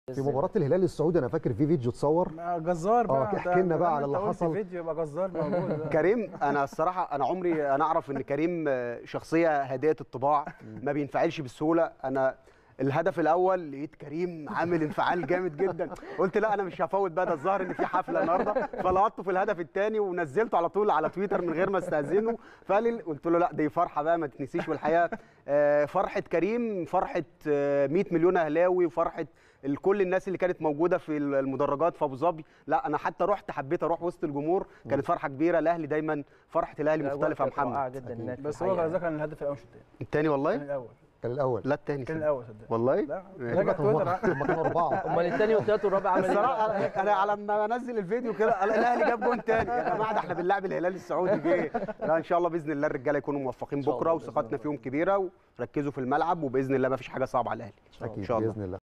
في مباراه الهلال السعودي انا فاكر في فيديو اتصور ما جزار بقى اه، احكي لنا بقى على اللي أنت قلت حصل. فيديو يبقى جزار موجود بقى. كريم انا الصراحه انا عمري انا اعرف ان كريم آه، شخصيه هادئه الطباع ما بينفعلش بسهوله انا الهدف الاول لقيت كريم عامل انفعال جامد جدا قلت لا انا مش هفوت بقى ده الظاهر ان في حفله النهارده فلقطته في الهدف الثاني ونزلته على طول على تويتر من غير ما استاذنه فقال لي قلت له لا دي فرحه بقى ما تنسيش والحقيقه آه، فرحه كريم فرحه آه، 100 مليون اهلاوي وفرحه كل الناس اللي كانت موجوده في المدرجات في ابو ظبي لا انا حتى رحت حبيت اروح وسط الجمهور كانت فرحه كبيره الاهلي دايما فرحه الاهلي مختلفه يا كانت رائعة محمد جدا أكيد. هناك بس في هو الحقيقة. ده كان الهدف الاول مش الثاني الثاني كان والله الاول كان الاول لا الثاني كان الاول صدق والله لا ماشي. راجع تويتر ها. هم كانوا اربعه امال الثاني والثالث والرابع عمل الصراحه ايه؟ انا أنا على ما انزل الفيديو كده الاهلي جاب جون تاني يا جماعه ده احنا بنلعب الهلال السعودي في ايه؟ لا ان شاء الله باذن الله الرجاله يكونوا موفقين إن شاء بكره الله بإذن وثقتنا الله. فيهم كبيره وركزوا في الملعب وباذن الله ما فيش حاجه صعبه على الاهلي اكيد ان شاء الله باذن الله